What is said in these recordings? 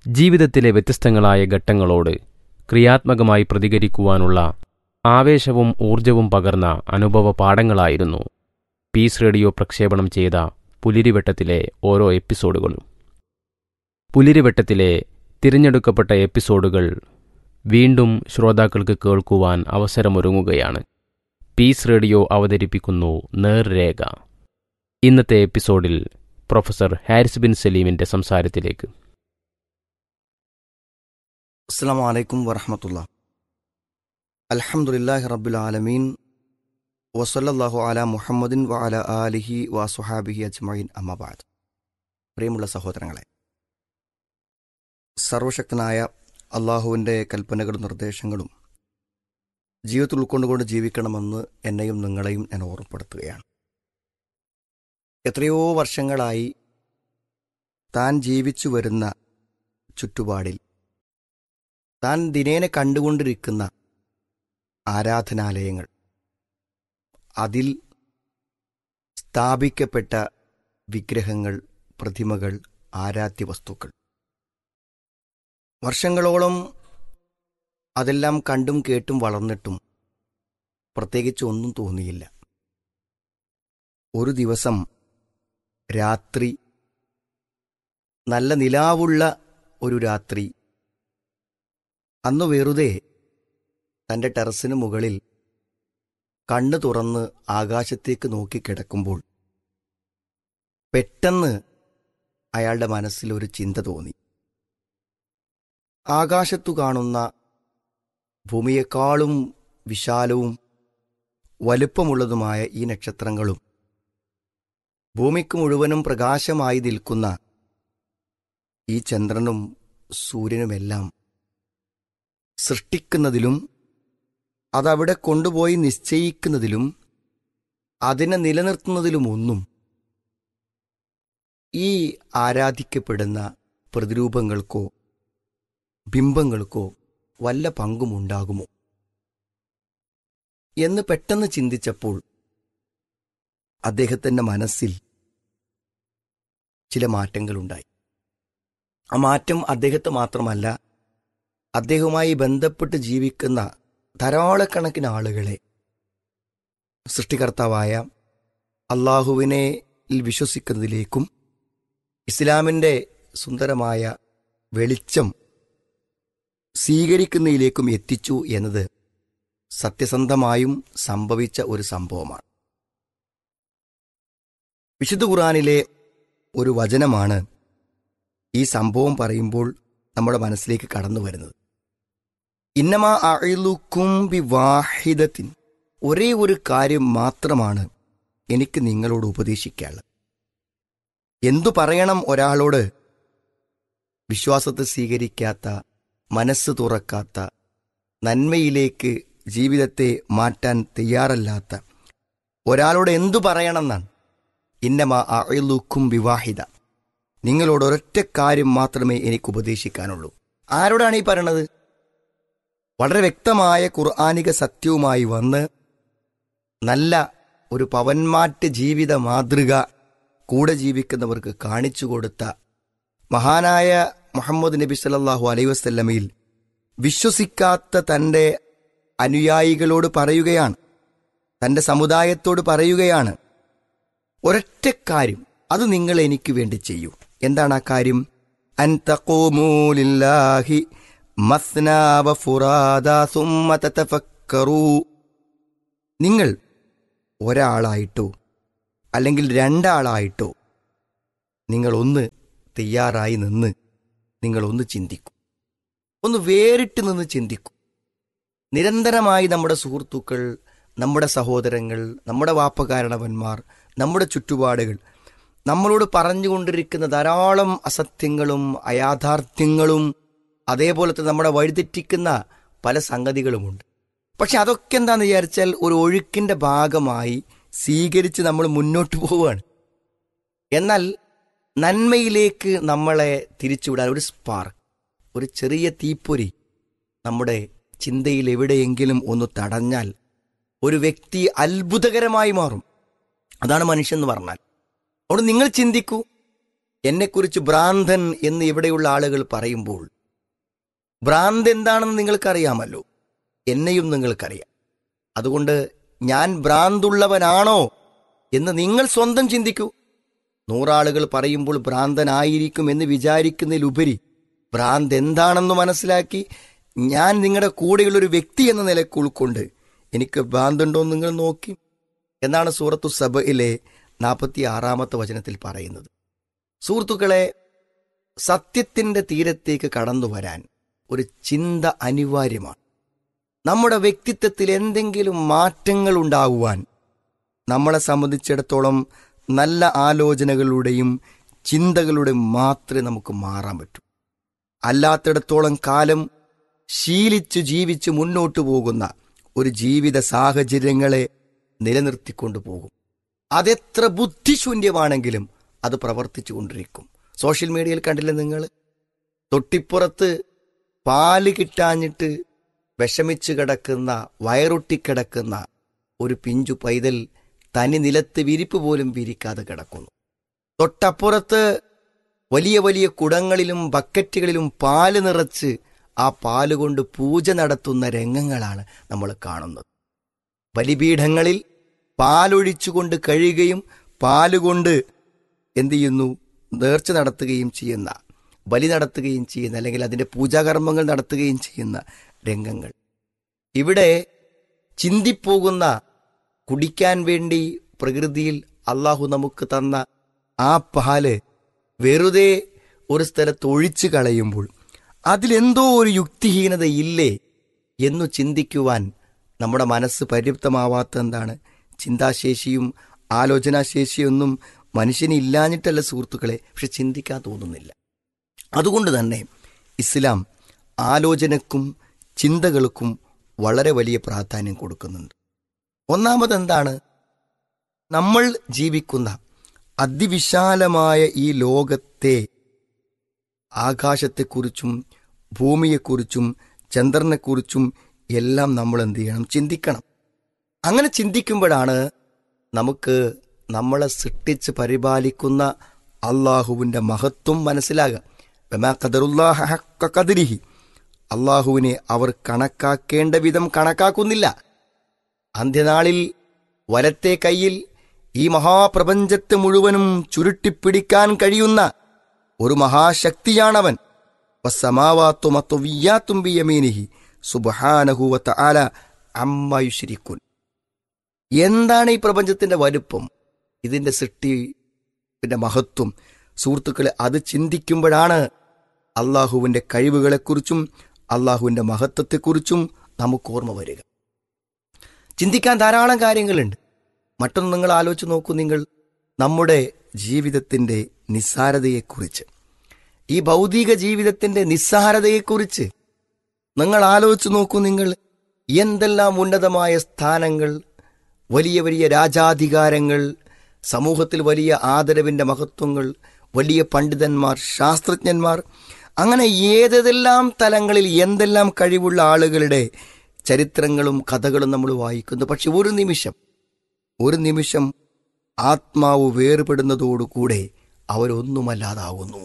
ജീവിതത്തിലെ വ്യത്യസ്തങ്ങളായ ഘട്ടങ്ങളോട് ക്രിയാത്മകമായി പ്രതികരിക്കുവാനുള്ള ആവേശവും ഊർജവും പകർന്ന അനുഭവ പാഠങ്ങളായിരുന്നു പീസ് റേഡിയോ പ്രക്ഷേപണം ചെയ്ത പുലിരിവട്ടത്തിലെ ഓരോ എപ്പിസോഡുകളും പുലിരിവട്ടത്തിലെ തിരഞ്ഞെടുക്കപ്പെട്ട എപ്പിസോഡുകൾ വീണ്ടും ശ്രോതാക്കൾക്ക് കേൾക്കുവാൻ അവസരമൊരുങ്ങുകയാണ് പീസ് റേഡിയോ അവതരിപ്പിക്കുന്നു നേർരേഖ ഇന്നത്തെ എപ്പിസോഡിൽ പ്രൊഫസർ ഹാരിസ് ബിൻ സലീമിന്റെ സംസാരത്തിലേക്ക് അസ്സാം വലൈക്കും വറഹമത്തുള്ള അൽഹംദുലില്ലാഹി റബ്ബുൽ ആലമീൻ വസല്ലല്ലാഹു അല മുഹമ്മദിൻ വ അല ആലിഹി വ സുഹാബിഹി അജ്മഈൻ അമ്മബാദ് പ്രിയമുള്ള സഹോദരങ്ങളെ സർവശക്തനായ അള്ളാഹുവിൻ്റെ കൽപ്പനകളും നിർദ്ദേശങ്ങളും ജീവിതത്തിൽ ഉൾക്കൊണ്ടുകൊണ്ട് ജീവിക്കണമെന്ന് എന്നെയും നിങ്ങളെയും ഞാൻ ഓർമ്മപ്പെടുത്തുകയാണ് എത്രയോ വർഷങ്ങളായി താൻ ജീവിച്ചു വരുന്ന ചുറ്റുപാടിൽ താൻ ദിനേന കണ്ടുകൊണ്ടിരിക്കുന്ന ആരാധനാലയങ്ങൾ അതിൽ സ്ഥാപിക്കപ്പെട്ട വിഗ്രഹങ്ങൾ പ്രതിമകൾ ആരാധ്യ വസ്തുക്കൾ വർഷങ്ങളോളം അതെല്ലാം കണ്ടും കേട്ടും വളർന്നിട്ടും പ്രത്യേകിച്ച് ഒന്നും തോന്നിയില്ല ഒരു ദിവസം രാത്രി നല്ല നിലാവുള്ള ഒരു രാത്രി അന്ന് വെറുതെ തന്റെ ടെറസിന് മുകളിൽ കണ്ണു തുറന്ന് ആകാശത്തേക്ക് നോക്കി കിടക്കുമ്പോൾ പെട്ടെന്ന് അയാളുടെ മനസ്സിൽ ഒരു ചിന്ത തോന്നി ആകാശത്തു കാണുന്ന ഭൂമിയെക്കാളും വിശാലവും വലുപ്പമുള്ളതുമായ ഈ നക്ഷത്രങ്ങളും ഭൂമിക്ക് മുഴുവനും പ്രകാശമായി നിൽക്കുന്ന ഈ ചന്ദ്രനും സൂര്യനുമെല്ലാം സൃഷ്ടിക്കുന്നതിലും അതവിടെ കൊണ്ടുപോയി നിശ്ചയിക്കുന്നതിലും അതിനെ നിലനിർത്തുന്നതിലുമൊന്നും ഈ ആരാധിക്കപ്പെടുന്ന പ്രതിരൂപങ്ങൾക്കോ ബിംബങ്ങൾക്കോ വല്ല പങ്കുമുണ്ടാകുമോ എന്ന് പെട്ടെന്ന് ചിന്തിച്ചപ്പോൾ അദ്ദേഹത്തിൻ്റെ മനസ്സിൽ ചില മാറ്റങ്ങളുണ്ടായി ആ മാറ്റം അദ്ദേഹത്തെ മാത്രമല്ല അദ്ദേഹവുമായി ബന്ധപ്പെട്ട് ജീവിക്കുന്ന ധാരാളക്കണക്കിന് ആളുകളെ സൃഷ്ടികർത്താവായ അള്ളാഹുവിനെ വിശ്വസിക്കുന്നതിലേക്കും ഇസ്ലാമിൻ്റെ സുന്ദരമായ വെളിച്ചം സ്വീകരിക്കുന്നതിലേക്കും എത്തിച്ചു എന്നത് സത്യസന്ധമായും സംഭവിച്ച ഒരു സംഭവമാണ് വിശുദ്ധ ഖുറാനിലെ ഒരു വചനമാണ് ഈ സംഭവം പറയുമ്പോൾ നമ്മുടെ മനസ്സിലേക്ക് കടന്നു വരുന്നത് ഇന്നമാ അഴിലുക്കും ബി വാഹിദത്തിൻ ഒരേ ഒരു കാര്യം മാത്രമാണ് എനിക്ക് നിങ്ങളോട് ഉപദേശിക്കാനുള്ളത് എന്തു പറയണം ഒരാളോട് വിശ്വാസത്തെ സ്വീകരിക്കാത്ത മനസ്സ് തുറക്കാത്ത നന്മയിലേക്ക് ജീവിതത്തെ മാറ്റാൻ തയ്യാറല്ലാത്ത ഒരാളോട് എന്തു പറയണമെന്നാണ് ഇന്നമാ അഴിലുക്കും വിവാഹിത നിങ്ങളോട് ഒരൊറ്റ കാര്യം മാത്രമേ എനിക്ക് ഉപദേശിക്കാനുള്ളൂ ആരോടാണ് ഈ പറയണത് വളരെ വ്യക്തമായ ഖുർആാനിക സത്യവുമായി വന്ന് നല്ല ഒരു പവന്മാറ്റ് ജീവിത മാതൃക കൂടെ ജീവിക്കുന്നവർക്ക് കാണിച്ചു കൊടുത്ത മഹാനായ മുഹമ്മദ് നബി സല്ലാഹു അലൈ വസ്ല്ലമയിൽ വിശ്വസിക്കാത്ത തൻ്റെ അനുയായികളോട് പറയുകയാണ് തൻ്റെ സമുദായത്തോട് പറയുകയാണ് ഒരൊറ്റ കാര്യം അത് നിങ്ങൾ എനിക്ക് വേണ്ടി ചെയ്യൂ എന്താണ് ആ കാര്യം അൻ തഖൂമൂലില്ലാഹി മസ്നാവ ഫുറാദ സുമ്മ തതഫക്കറൂ നിങ്ങൾ ഒരാളായിട്ടോ അല്ലെങ്കിൽ രണ്ടാളായിട്ടോ നിങ്ങൾ ഒന്ന് തയ്യാറായി നിന്ന് നിങ്ങൾ ഒന്ന് ചിന്തിക്കും ഒന്ന് വേറിട്ട് നിന്ന് ചിന്തിക്കും നിരന്തരമായി നമ്മുടെ സുഹൃത്തുക്കൾ നമ്മുടെ സഹോദരങ്ങൾ നമ്മുടെ വാപ്പകാരണവന്മാർ നമ്മുടെ ചുറ്റുപാടുകൾ നമ്മളോട് പറഞ്ഞുകൊണ്ടിരിക്കുന്ന ധാരാളം അസത്യങ്ങളും അയാഥാർത്ഥ്യങ്ങളും അതേപോലെ തന്നെ നമ്മുടെ വഴിതെറ്റിക്കുന്ന പല സംഗതികളുമുണ്ട് പക്ഷെ അതൊക്കെ എന്താണെന്ന് വിചാരിച്ചാൽ ഒരു ഒഴുക്കിന്റെ ഭാഗമായി സ്വീകരിച്ച് നമ്മൾ മുന്നോട്ട് പോവുകയാണ് എന്നാൽ നന്മയിലേക്ക് നമ്മളെ തിരിച്ചുവിടാൻ ഒരു സ്പാർക്ക് ഒരു ചെറിയ തീപ്പൊരി നമ്മുടെ ചിന്തയിൽ എവിടെയെങ്കിലും ഒന്ന് തടഞ്ഞാൽ ഒരു വ്യക്തി അത്ഭുതകരമായി മാറും അതാണ് മനുഷ്യൻ എന്ന് പറഞ്ഞാൽ അവിടെ നിങ്ങൾ ചിന്തിക്കൂ എന്നെക്കുറിച്ച് ഭ്രാന്തൻ എന്ന് ഇവിടെയുള്ള ആളുകൾ പറയുമ്പോൾ ഭ്രാന്ത് എന്താണെന്ന് നിങ്ങൾക്കറിയാമല്ലോ എന്നെയും നിങ്ങൾക്കറിയാം അതുകൊണ്ട് ഞാൻ ഭ്രാന്തുള്ളവനാണോ എന്ന് നിങ്ങൾ സ്വന്തം ചിന്തിക്കൂ നൂറാളുകൾ പറയുമ്പോൾ ഭ്രാന്തനായിരിക്കും എന്ന് വിചാരിക്കുന്നതിലുപരി ഭ്രാന്ത് എന്താണെന്ന് മനസ്സിലാക്കി ഞാൻ നിങ്ങളുടെ കൂടെയുള്ളൊരു വ്യക്തി എന്ന നിലയ്ക്ക് ഉൾക്കൊണ്ട് എനിക്ക് ഭ്രാന്തുണ്ടോ എന്ന് നിങ്ങൾ നോക്കി എന്നാണ് സൂറത്തു സബയിലെ നാൽപ്പത്തി ആറാമത്തെ വചനത്തിൽ പറയുന്നത് സുഹൃത്തുക്കളെ സത്യത്തിന്റെ തീരത്തേക്ക് കടന്നു വരാൻ ഒരു ചിന്ത അനിവാര്യമാണ് നമ്മുടെ വ്യക്തിത്വത്തിൽ എന്തെങ്കിലും മാറ്റങ്ങൾ ഉണ്ടാകുവാൻ നമ്മളെ സംബന്ധിച്ചിടത്തോളം നല്ല ആലോചനകളുടെയും ചിന്തകളുടെയും മാത്രമേ നമുക്ക് മാറാൻ പറ്റൂ അല്ലാത്തിടത്തോളം കാലം ശീലിച്ചു ജീവിച്ച് മുന്നോട്ടു പോകുന്ന ഒരു ജീവിത സാഹചര്യങ്ങളെ നിലനിർത്തിക്കൊണ്ടു പോകും അതെത്ര ബുദ്ധിശൂന്യമാണെങ്കിലും അത് പ്രവർത്തിച്ചു കൊണ്ടിരിക്കും സോഷ്യൽ മീഡിയയിൽ കണ്ടില്ലേ നിങ്ങൾ തൊട്ടിപ്പുറത്ത് പാല് കിട്ടാഞ്ഞിട്ട് വിഷമിച്ചു കിടക്കുന്ന വയറൊട്ടിക്കിടക്കുന്ന ഒരു പിഞ്ചു പൈതൽ തനി നിലത്ത് വിരിപ്പ് പോലും വിരിക്കാതെ കിടക്കുന്നു തൊട്ടപ്പുറത്ത് വലിയ വലിയ കുടങ്ങളിലും ബക്കറ്റുകളിലും പാല് നിറച്ച് ആ പാല് കൊണ്ട് പൂജ നടത്തുന്ന രംഗങ്ങളാണ് നമ്മൾ കാണുന്നത് ബലിപീഠങ്ങളിൽ പാലൊഴിച്ചുകൊണ്ട് കഴിയുകയും പാലുകൊണ്ട് എന്ത് ചെയ്യുന്നു നേർച്ച നടത്തുകയും ചെയ്യുന്ന ബലി നടത്തുകയും ചെയ്യുന്ന അല്ലെങ്കിൽ അതിൻ്റെ പൂജാകർമ്മങ്ങൾ നടത്തുകയും ചെയ്യുന്ന രംഗങ്ങൾ ഇവിടെ ചിന്തിപ്പോകുന്ന കുടിക്കാൻ വേണ്ടി പ്രകൃതിയിൽ അള്ളാഹു നമുക്ക് തന്ന ആ പാല് വെറുതെ ഒരു സ്ഥലത്ത് ഒഴിച്ചു കളയുമ്പോൾ അതിലെന്തോ ഒരു യുക്തിഹീനത ഇല്ലേ എന്നു ചിന്തിക്കുവാൻ നമ്മുടെ മനസ്സ് പര്യാപ്തമാവാത്ത എന്താണ് ചിന്താശേഷിയും ആലോചനാശേഷിയൊന്നും മനുഷ്യന് ഇല്ലാഞ്ഞിട്ടല്ല സുഹൃത്തുക്കളെ പക്ഷെ ചിന്തിക്കാൻ തോന്നുന്നില്ല അതുകൊണ്ട് തന്നെ ഇസ്ലാം ആലോചനക്കും ചിന്തകൾക്കും വളരെ വലിയ പ്രാധാന്യം കൊടുക്കുന്നുണ്ട് ഒന്നാമത് എന്താണ് നമ്മൾ ജീവിക്കുന്ന അതിവിശാലമായ ഈ ലോകത്തെ ആകാശത്തെക്കുറിച്ചും ഭൂമിയെക്കുറിച്ചും ചന്ദ്രനെക്കുറിച്ചും എല്ലാം നമ്മൾ എന്ത് ചെയ്യണം ചിന്തിക്കണം അങ്ങനെ ചിന്തിക്കുമ്പോഴാണ് നമുക്ക് നമ്മളെ സൃഷ്ടിച്ച് പരിപാലിക്കുന്ന അള്ളാഹുവിൻ്റെ മഹത്വം മനസ്സിലാകുക വെമാ ഖദറുല്ലാഹ ഹക്ക ഖദരിഹി അള്ളാഹുവിനെ അവർ കണക്കാക്കേണ്ട വിധം കണക്കാക്കുന്നില്ല അന്ത്യനാളിൽ വലത്തെ കൈയിൽ ഈ മഹാപ്രപഞ്ചത്തെ മുഴുവനും ചുരുട്ടിപ്പിടിക്കാൻ കഴിയുന്ന ഒരു മഹാശക്തിയാണവൻ വസ്സമാവാത്തുമത്തുവിയാത്തുംബിയമീനിഹി സുബഹാനഹുവത്ത ആല അമ്മയുശിരിക്കുൻ എന്താണ് ഈ പ്രപഞ്ചത്തിന്റെ വലുപ്പം ഇതിന്റെ സൃഷ്ടിന്റെ മഹത്വം സുഹൃത്തുക്കളെ അത് ചിന്തിക്കുമ്പോഴാണ് അള്ളാഹുവിന്റെ കഴിവുകളെക്കുറിച്ചും അള്ളാഹുവിന്റെ മഹത്വത്തെക്കുറിച്ചും നമുക്ക് ഓർമ്മ വരിക ചിന്തിക്കാൻ ധാരാളം കാര്യങ്ങളുണ്ട് മറ്റൊന്ന് നിങ്ങൾ ആലോചിച്ച് നോക്കൂ നിങ്ങൾ നമ്മുടെ ജീവിതത്തിന്റെ നിസ്സാരതയെക്കുറിച്ച് ഈ ഭൗതിക ജീവിതത്തിന്റെ നിസ്സാരതയെക്കുറിച്ച് നിങ്ങൾ ആലോചിച്ച് നോക്കൂ നിങ്ങൾ എന്തെല്ലാം ഉന്നതമായ സ്ഥാനങ്ങൾ വലിയ വലിയ രാജാധികാരങ്ങൾ സമൂഹത്തിൽ വലിയ ആദരവിന്റെ മഹത്വങ്ങൾ വലിയ പണ്ഡിതന്മാർ ശാസ്ത്രജ്ഞന്മാർ അങ്ങനെ ഏതെല്ലാം തലങ്ങളിൽ എന്തെല്ലാം കഴിവുള്ള ആളുകളുടെ ചരിത്രങ്ങളും കഥകളും നമ്മൾ വായിക്കുന്നു പക്ഷെ ഒരു നിമിഷം ഒരു നിമിഷം ആത്മാവ് വേർപെടുന്നതോടുകൂടെ അവരൊന്നുമല്ലാതാവുന്നു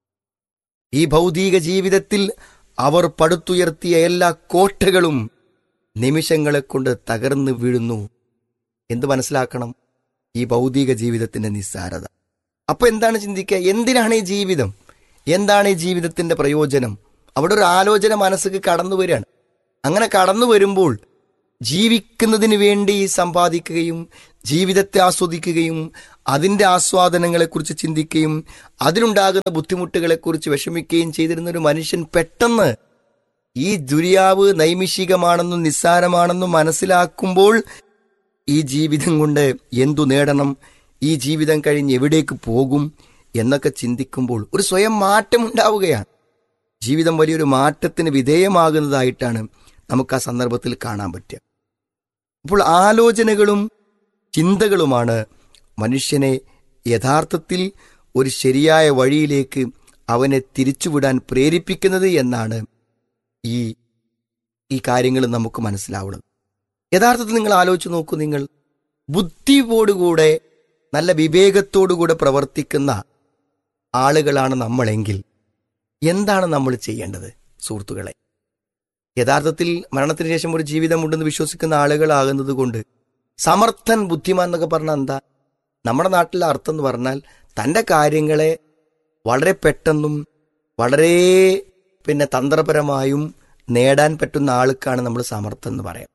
ഈ ഭൗതിക ജീവിതത്തിൽ അവർ പടുത്തുയർത്തിയ എല്ലാ കോട്ടകളും നിമിഷങ്ങളെ കൊണ്ട് തകർന്നു വീഴുന്നു എന്ത് മനസ്സിലാക്കണം ഈ ഭൗതിക ജീവിതത്തിന്റെ നിസ്സാരത അപ്പൊ എന്താണ് ചിന്തിക്കുക എന്തിനാണ് ഈ ജീവിതം എന്താണ് ഈ ജീവിതത്തിന്റെ പ്രയോജനം അവിടെ ഒരു ആലോചന മനസ്സിക്ക് കടന്നു വരികയാണ് അങ്ങനെ കടന്നു വരുമ്പോൾ ജീവിക്കുന്നതിന് വേണ്ടി സമ്പാദിക്കുകയും ജീവിതത്തെ ആസ്വദിക്കുകയും അതിൻ്റെ ആസ്വാദനങ്ങളെക്കുറിച്ച് ചിന്തിക്കുകയും അതിലുണ്ടാകുന്ന ബുദ്ധിമുട്ടുകളെക്കുറിച്ച് വിഷമിക്കുകയും ചെയ്തിരുന്ന ഒരു മനുഷ്യൻ പെട്ടെന്ന് ഈ ദുര്യാവ് നൈമിഷികമാണെന്നും നിസ്സാരമാണെന്നും മനസ്സിലാക്കുമ്പോൾ ഈ ജീവിതം കൊണ്ട് എന്തു നേടണം ഈ ജീവിതം കഴിഞ്ഞ് എവിടേക്ക് പോകും എന്നൊക്കെ ചിന്തിക്കുമ്പോൾ ഒരു സ്വയം മാറ്റം ഉണ്ടാവുകയാണ് ജീവിതം വലിയൊരു മാറ്റത്തിന് വിധേയമാകുന്നതായിട്ടാണ് നമുക്ക് ആ സന്ദർഭത്തിൽ കാണാൻ പറ്റുക അപ്പോൾ ആലോചനകളും ചിന്തകളുമാണ് മനുഷ്യനെ യഥാർത്ഥത്തിൽ ഒരു ശരിയായ വഴിയിലേക്ക് അവനെ തിരിച്ചുവിടാൻ പ്രേരിപ്പിക്കുന്നത് എന്നാണ് ഈ ഈ കാര്യങ്ങൾ നമുക്ക് മനസ്സിലാവുന്നത് യഥാർത്ഥത്തിൽ നിങ്ങൾ ആലോചിച്ച് നോക്കൂ നിങ്ങൾ ബുദ്ധിയോടുകൂടെ നല്ല വിവേകത്തോടുകൂടെ പ്രവർത്തിക്കുന്ന ആളുകളാണ് നമ്മളെങ്കിൽ എന്താണ് നമ്മൾ ചെയ്യേണ്ടത് സുഹൃത്തുക്കളെ യഥാർത്ഥത്തിൽ മരണത്തിന് ശേഷം ഒരു ജീവിതമുണ്ടെന്ന് വിശ്വസിക്കുന്ന ആളുകളാകുന്നത് കൊണ്ട് സമർത്ഥൻ ബുദ്ധിമാൻ എന്നൊക്കെ പറഞ്ഞാൽ എന്താ നമ്മുടെ നാട്ടിലെ അർത്ഥം എന്ന് പറഞ്ഞാൽ തൻ്റെ കാര്യങ്ങളെ വളരെ പെട്ടെന്നും വളരെ പിന്നെ തന്ത്രപരമായും നേടാൻ പറ്റുന്ന ആൾക്കാണ് നമ്മൾ സമർത്ഥം എന്ന് പറയാം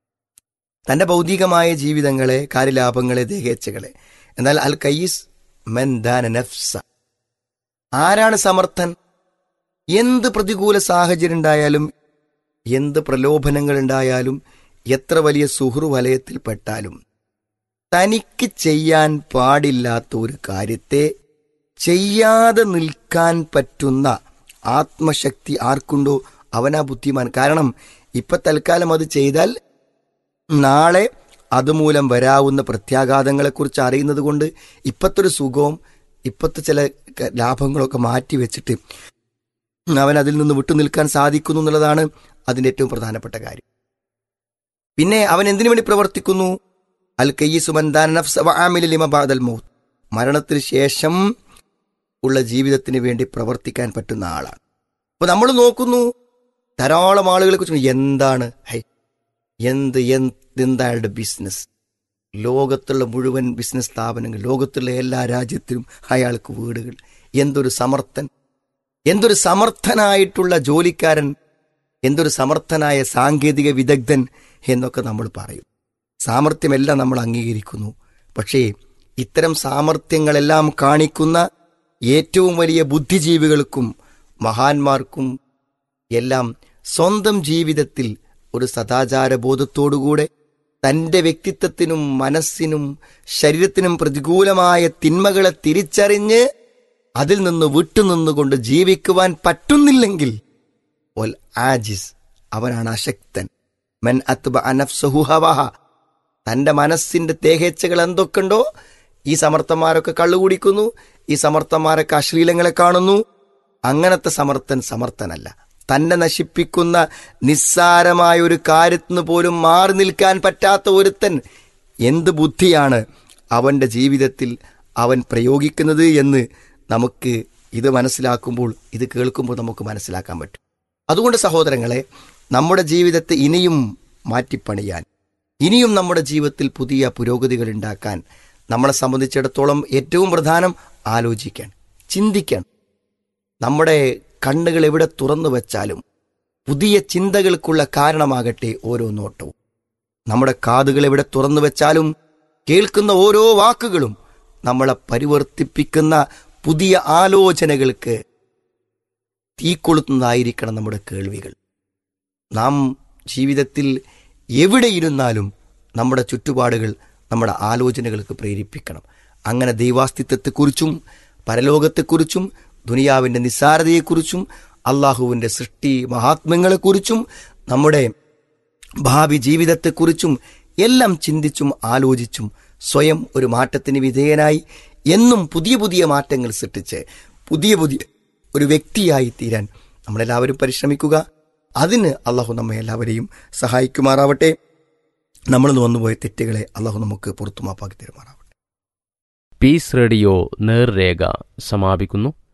തൻ്റെ ഭൗതികമായ ജീവിതങ്ങളെ കാര്യലാഭങ്ങളെ ദേഹേച്ഛകളെ എന്നാൽ അൽ കയ്യിസ് മെൻ ദാന നഫ്സ ആരാണ് സമർത്ഥൻ എന്ത് പ്രതികൂല സാഹചര്യം ഉണ്ടായാലും എന്ത് പ്രലോഭനങ്ങൾ ഉണ്ടായാലും എത്ര വലിയ സുഹൃ വലയത്തിൽപ്പെട്ടാലും തനിക്ക് ചെയ്യാൻ പാടില്ലാത്ത ഒരു കാര്യത്തെ ചെയ്യാതെ നിൽക്കാൻ പറ്റുന്ന ആത്മശക്തി ആർക്കുണ്ടോ അവനാ ബുദ്ധിമാൻ കാരണം ഇപ്പൊ തൽക്കാലം അത് ചെയ്താൽ നാളെ അതുമൂലം വരാവുന്ന പ്രത്യാഘാതങ്ങളെക്കുറിച്ച് അറിയുന്നത് കൊണ്ട് ഇപ്പത്തെ ഒരു സുഖവും ഇപ്പത്തെ ചില ക- ലാഭങ്ങളൊക്കെ മാറ്റി വെച്ചിട്ട് അവൻ അതിൽ നിന്ന് വിട്ടുനിൽക്കാൻ സാധിക്കുന്നു എന്നുള്ളതാണ് അതിന്റെ ഏറ്റവും പ്രധാനപ്പെട്ട കാര്യം പിന്നെ അവൻ എന്തിനു വേണ്ടി പ്രവർത്തിക്കുന്നു അൽ കയ്യിസുമന്താനൽ മൗത്ത് മരണത്തിന് ശേഷം ഉള്ള ജീവിതത്തിന് വേണ്ടി പ്രവർത്തിക്കാൻ പറ്റുന്ന ആളാണ് അപ്പൊ നമ്മൾ നോക്കുന്നു ധാരാളം ആളുകളെ കുറിച്ച് എന്താണ് ഹൈ എന്ത് എന്ത് എന്താ അയാളുടെ ബിസിനസ് ലോകത്തുള്ള മുഴുവൻ ബിസിനസ് സ്ഥാപനങ്ങൾ ലോകത്തുള്ള എല്ലാ രാജ്യത്തിലും അയാൾക്ക് വീടുകൾ എന്തൊരു സമർത്ഥൻ എന്തൊരു സമർത്ഥനായിട്ടുള്ള ജോലിക്കാരൻ എന്തൊരു സമർത്ഥനായ സാങ്കേതിക വിദഗ്ധൻ എന്നൊക്കെ നമ്മൾ പറയും സാമർഥ്യമെല്ലാം നമ്മൾ അംഗീകരിക്കുന്നു പക്ഷേ ഇത്തരം സാമർഥ്യങ്ങളെല്ലാം കാണിക്കുന്ന ഏറ്റവും വലിയ ബുദ്ധിജീവികൾക്കും മഹാന്മാർക്കും എല്ലാം സ്വന്തം ജീവിതത്തിൽ ഒരു സദാചാര ബോധത്തോടുകൂടെ തന്റെ വ്യക്തിത്വത്തിനും മനസ്സിനും ശരീരത്തിനും പ്രതികൂലമായ തിന്മകളെ തിരിച്ചറിഞ്ഞ് അതിൽ നിന്ന് വിട്ടുനിന്നുകൊണ്ട് ജീവിക്കുവാൻ പറ്റുന്നില്ലെങ്കിൽ ഒൽ ആജിസ് അവനാണ് അശക്തൻ മെൻ അത്ബ അനഫ്സഹു ഹവഹ തന്റെ മനസ്സിന്റെ തേഹേച്ഛകൾ എന്തൊക്കെയുണ്ടോ ഈ സമർത്ഥന്മാരൊക്കെ കള്ളുകുടിക്കുന്നു ഈ സമർത്ഥന്മാരൊക്കെ അശ്ലീലങ്ങളെ കാണുന്നു അങ്ങനത്തെ സമർത്ഥൻ സമർത്ഥനല്ല തന്നെ നശിപ്പിക്കുന്ന നിസ്സാരമായ ഒരു കാര്യത്തിന് പോലും മാറി നിൽക്കാൻ പറ്റാത്ത ഒരുത്തൻ എന്ത് ബുദ്ധിയാണ് അവന്റെ ജീവിതത്തിൽ അവൻ പ്രയോഗിക്കുന്നത് എന്ന് നമുക്ക് ഇത് മനസ്സിലാക്കുമ്പോൾ ഇത് കേൾക്കുമ്പോൾ നമുക്ക് മനസ്സിലാക്കാൻ പറ്റും അതുകൊണ്ട് സഹോദരങ്ങളെ നമ്മുടെ ജീവിതത്തെ ഇനിയും മാറ്റിപ്പണിയാൻ ഇനിയും നമ്മുടെ ജീവിതത്തിൽ പുതിയ പുരോഗതികൾ ഉണ്ടാക്കാൻ നമ്മളെ സംബന്ധിച്ചിടത്തോളം ഏറ്റവും പ്രധാനം ആലോചിക്കാൻ ചിന്തിക്കാൻ നമ്മുടെ കണ്ണുകൾ എവിടെ തുറന്നു വെച്ചാലും പുതിയ ചിന്തകൾക്കുള്ള കാരണമാകട്ടെ ഓരോ നോട്ടവും നമ്മുടെ കാതുകൾ എവിടെ തുറന്നു വെച്ചാലും കേൾക്കുന്ന ഓരോ വാക്കുകളും നമ്മളെ പരിവർത്തിപ്പിക്കുന്ന പുതിയ ആലോചനകൾക്ക് തീ കൊളുത്തുന്നതായിരിക്കണം നമ്മുടെ കേൾവികൾ നാം ജീവിതത്തിൽ എവിടെയിരുന്നാലും നമ്മുടെ ചുറ്റുപാടുകൾ നമ്മുടെ ആലോചനകൾക്ക് പ്രേരിപ്പിക്കണം അങ്ങനെ ദൈവാസ്തിത്വത്തെക്കുറിച്ചും പരലോകത്തെക്കുറിച്ചും ദുനിയാവിൻ്റെ നിസ്സാരതയെക്കുറിച്ചും അള്ളാഹുവിൻ്റെ സൃഷ്ടി മഹാത്മ്യങ്ങളെക്കുറിച്ചും നമ്മുടെ ഭാവി ജീവിതത്തെക്കുറിച്ചും എല്ലാം ചിന്തിച്ചും ആലോചിച്ചും സ്വയം ഒരു മാറ്റത്തിന് വിധേയനായി എന്നും പുതിയ പുതിയ മാറ്റങ്ങൾ സൃഷ്ടിച്ച് പുതിയ പുതിയ ഒരു വ്യക്തിയായി തീരാൻ നമ്മളെല്ലാവരും പരിശ്രമിക്കുക അതിന് അള്ളാഹു നമ്മെ എല്ലാവരെയും സഹായിക്കുമാറാവട്ടെ നമ്മൾ വന്നുപോയ തെറ്റുകളെ അള്ളാഹു നമുക്ക് പുറത്തു മാപ്പാക്കി തരുമാറാവട്ടെ പീസ് റേഡിയോ നേർരേഖ സമാപിക്കുന്നു